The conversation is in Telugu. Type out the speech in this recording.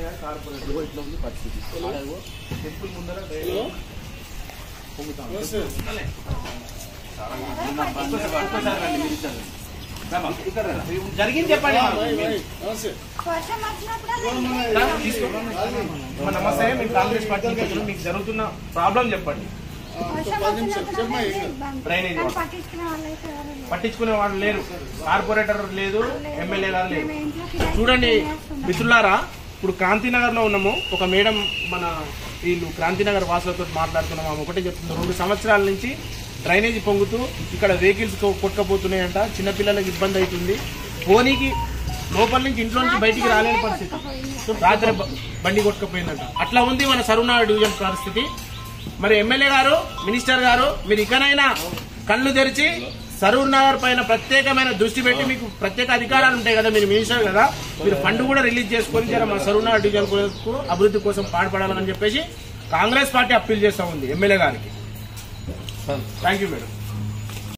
గారు కార్పొరేటర్ ఇగో ఇట్లా ఉంది పరిస్థితి అలాగో టెంపుల్ ముందర డ్రైనేజ్ పొంగుతాం ఒక్కసారి రండి మీరు ఇద్దరు రండి. రామా, ఇక్కడ రా. జరిగింది చెప్పండి వర్షం వచ్చినప్పుడు రా, తీసుకో. అమ్మ, నమస్తే మేము కాంగ్రెస్ పార్టీ నుంచి వచ్చాము. మీకు జరుగుతున్న ప్రాబ్లం చెప్పండి వర్షం వచ్చినప్పుడు అనేది ఇబ్బంది. డ్రైనేజ్ కానీ పట్టించుకునే వాళ్ళు అయితే ఎవరు లేరు. పట్టించుకునే వాళ్ళు లేరు కార్పొరేటర్ లేదు ఎమ్మెల్యే గారు లేరు మేము ఇంట్లో కిరాయి చూడండి చేసుకుంటాం. మిత్రులారా ఇప్పుడు క్రాంతినగర్ లో ఉన్నాము ఒక మేడం మన వీళ్ళు క్రాంతినగర్ వాసులతో మాట్లాడుతున్నాం ఆమె ఒకటే చెప్తుంది రెండు సంవత్సరాల నుంచి డ్రైనేజీ పొంగుతూ ఇక్కడ వెహికల్స్ కొట్టుకపోతున్నాయంట చిన్నపిల్లలకు ఇబ్బంది అవుతుంది పోనీకి లోపల నుంచి ఇంట్లో నుంచి బయటికి రాలేని పరిస్థితి రాత్రి బ- బండి కొట్టుకపోయిందంట అట్లా ఉంది మన సరునాడు డివిజన్ పరిస్థితి మరి ఎమ్మెల్యే గారు మినిస్టర్ గారు మీరు ఇకనైనా కళ్ళు తెరిచి సరూర్ నగర్ పైన ప్రత్యేకమైన దృష్టి పెట్టి మీకు ప్రత్యేక అధికారాలు ఉంటాయి కదా మీరు మినిస్టర్ కదా మీరు ఫండ్ కూడా రిలీజ్ చేసుకొని జర మన సరూర్ నగర్ డివిజన్ కు అభివృద్ధి కోసం పాటుపడాలని చెప్పేసి కాంగ్రెస్ పార్టీ అప్పీల్ చేస్తా ఉంది ఎమ్మెల్యే గారికి థ్యాంక్ యూ మేడం